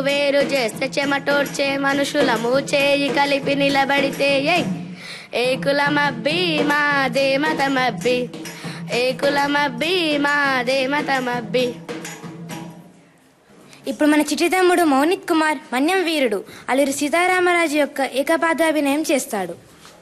వేరు చేస్తే చెమటోడ్చే మనుషులము చేయి కలిపి నిలబడితే ఏయ్ ఏ కులమబ్బి మాదే మతమబ్బి ఏ కులమబ్బి మాదే మతమబ్బి ఇప్పుడు మన చిట్టి తమ్ముడు మౌనిత్ కుమార్ మన్యం వీరుడు అల్లూరి సీతారామరాజు యొక్క ఏకపాదాభినయం చేస్తాడు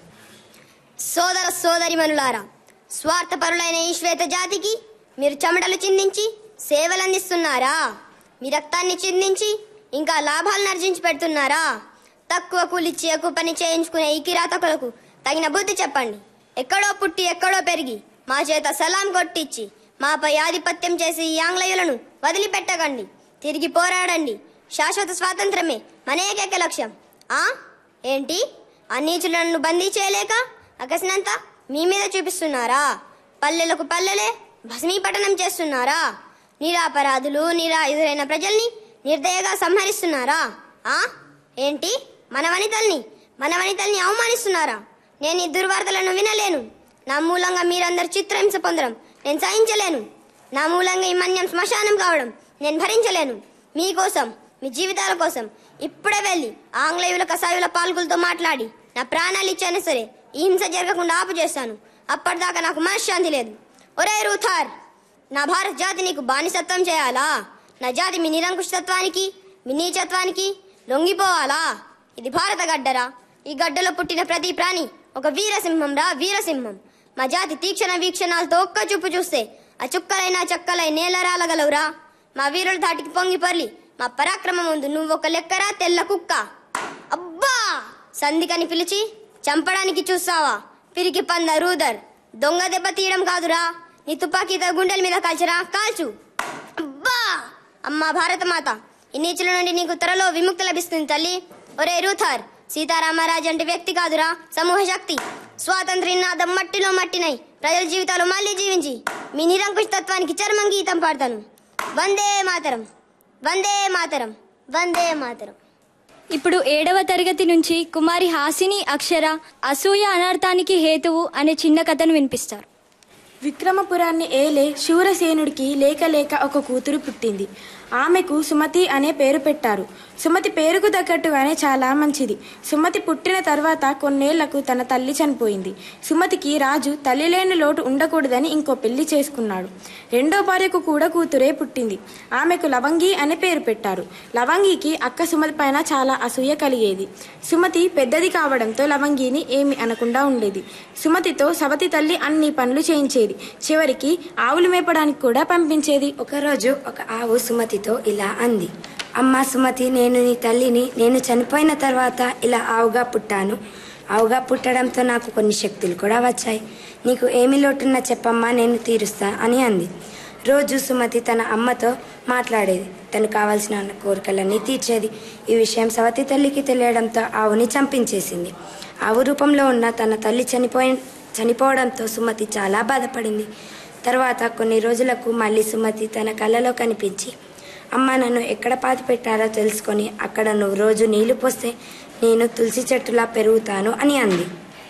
సోదర సోదరిమనులారా స్వార్థపరులైన ఈ శ్వేత జాతికి మీరు చెమటలు చిందించి సేవలు అందిస్తున్నారా మీ రక్తాన్ని చిందించి ఇంకా లాభాలను అర్జించి పెడుతున్నారా తక్కువ కూలిచ్చి ఎక్కువ పని చేయించుకునే ఈ కిరాతకులకు తగిన బుద్ధి చెప్పండి ఎక్కడో పుట్టి ఎక్కడో పెరిగి మా చేత సలాం కొట్టించి మాపై ఆధిపత్యం చేసి ఈ ఆంగ్లేయులను వదిలిపెట్టకండి తిరిగి పోరాడండి శాశ్వత స్వాతంత్రమే మన ఏకైక లక్ష్యం ఆ ఏంటి ఆ నీచులను బందీ చేయలేక అకసినంతా మీ మీద చూపిస్తున్నారా పల్లెలకు పల్లెలే భస్మీపటనం చేస్తున్నారా నిరాపరాధులు నిరాయుధులైన ప్రజల్ని నిర్దయగా సంహరిస్తున్నారా ఆ ఏంటి మన వనితల్ని మన వనితల్ని అవమానిస్తున్నారా నేను ఈ దుర్వార్తలను వినలేను నా మూలంగా మీరందరు చిత్రహింస పొందడం నేను సహించలేను నా మూలంగా ఈ మన్యం శ్మశానం కావడం నేను భరించలేను మీకోసం మీ జీవితాల కోసం ఇప్పుడే వెళ్ళి ఆంగ్లేయుల కసాయుల పాల్గులతో మాట్లాడి నా ప్రాణాలు ఇచ్చైనా సరే ఈ హింస జరగకుండా ఆపు చేస్తాను అప్పటిదాకా నాకు మనశ్శాంతి లేదు ఒరే రూథార్ నా భారత జాతి నీకు బానిసత్వం చేయాలా నా జాతి మీ నిరంకుశత్వానికి మీ నీచత్వానికి లొంగిపోవాలా ఇది భారత గడ్డరా ఈ గడ్డలో పుట్టిన ప్రతి ప్రాణి ఒక వీరసింహం రా వీరసింహం మా జాతి తీక్షణ వీక్షణాలతో ఒక్క చూపు చూస్తే ఆ చుక్కలైనా చక్కలై నేలరాలగలవురా మా వీరుల ధాటికి పొంగి పొర్లి మా పరాక్రమం ముందు నువ్వు ఒక లెక్కరా తెల్ల కుక్క అబ్బా సంధికని పిలిచి చంపడానికి చూస్తావా పిరికి పంద రూదర్ దొంగ దెబ్బ తీయడం కాదురా నీ తుపాకీతో గుండెల మీద కాల్చరా కాల్చు అబ్బా అమ్మా భారతమాత ఈ నీచుల నుండి నీకు త్వరలో విముక్తి లభిస్తుంది తల్లి ఒరే రూథర్ సీతారామరాజు అంటే వ్యక్తి కాదురా సమూహ శక్తి స్వాతంత్ర నినాదం మట్టిలో మట్టినై ప్రజల జీవితాలు మళ్ళీ జీవించి మీ నిరంకుశ తత్వానికి చర్మం గీతం పాడతాను వందే మాతరం వందే మాతరం వందే మాతరం ఇప్పుడు ఏడవ తరగతి నుంచి కుమారి హాసిని అక్షర అసూయ అనర్థానికి హేతువు అనే చిన్న కథను వినిపిస్తారు విక్రమపురాన్ని ఏలే శూరసేనుడికి లేక లేక ఒక కూతురు పుట్టింది ఆమెకు సుమతి అనే పేరు పెట్టారు సుమతి పేరుకు తగ్గట్టుగానే చాలా మంచిది సుమతి పుట్టిన తర్వాత కొన్నేళ్లకు తన తల్లి చనిపోయింది సుమతికి రాజు తల్లి లేని లోటు ఉండకూడదని ఇంకో పెళ్లి చేసుకున్నాడు రెండో భార్యకు కూడా కూతురే పుట్టింది ఆమెకు లవంగి అనే పేరు పెట్టారు లవంగికి అక్క సుమతి పైన చాలా అసూయ కలిగేది సుమతి పెద్దది కావడంతో లవంగిని ఏమి అనకుండా ఉండేది సుమతితో సవతి తల్లి అన్ని పనులు చేయించేది చివరికి ఆవులు మేపడానికి కూడా పంపించేది ఒకరోజు ఒక ఆవు సుమతితో ఇలా అంది అమ్మా సుమతి నేను నీ తల్లిని నేను చనిపోయిన తర్వాత ఇలా ఆవుగా పుట్టాను ఆవుగా పుట్టడంతో నాకు కొన్ని శక్తులు కూడా వచ్చాయి నీకు ఏమి లోటున్నా చెప్పమ్మా నేను తీరుస్తా అని అంది రోజు సుమతి తన అమ్మతో మాట్లాడేది తను కావాల్సిన కోరికలన్నీ తీర్చేది ఈ విషయం సవతి తల్లికి తెలియడంతో ఆవుని చంపించేసింది ఆవు రూపంలో ఉన్న తన తల్లి చనిపోయి చనిపోవడంతో సుమతి చాలా బాధపడింది తర్వాత కొన్ని రోజులకు మళ్ళీ సుమతి తన కళ్ళలో కనిపించి అమ్మ నన్ను ఎక్కడ పాతి పెట్టారో తెలుసుకొని అక్కడ నువ్వు రోజు నీళ్లు పోస్తే నేను తులసి చెట్టులా పెరుగుతాను అని అంది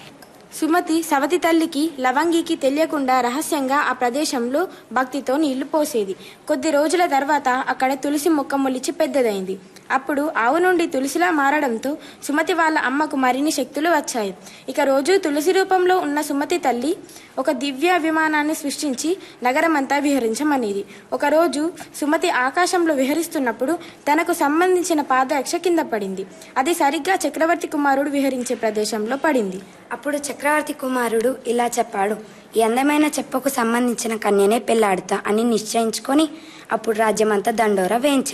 సుమతి సవతి తల్లికి లవంగికి తెలియకుండా రహస్యంగా ఆ ప్రదేశంలో భక్తితో నీళ్లు పోసేది కొద్ది రోజుల తర్వాత అక్కడ తులసి మొక్క మొలిచి పెద్దదైంది అప్పుడు ఆవు నుండి తులసిలా మారడంతో సుమతి వాళ్ళ అమ్మకు మరిన్ని శక్తులు వచ్చాయి ఇక రోజు తులసి రూపంలో ఉన్న సుమతి తల్లి ఒక దివ్య విమానాన్ని సృష్టించి నగరమంతా విహరించమనేది ఒకరోజు సుమతి ఆకాశంలో విహరిస్తున్నప్పుడు తనకు సంబంధించిన పాదరక్ష కింద పడింది అది సరిగ్గా చక్రవర్తి కుమారుడు విహరించే ప్రదేశంలో పడింది అప్పుడు చక్రవర్తి కుమారుడు ఇలా చెప్పాడు ఈ అందమైన చెప్పకు సంబంధించిన కన్యనే పెళ్లాడుతా అని నిశ్చయించుకొని అప్పుడు రాజ్యమంతా దండోరా వేయించాడు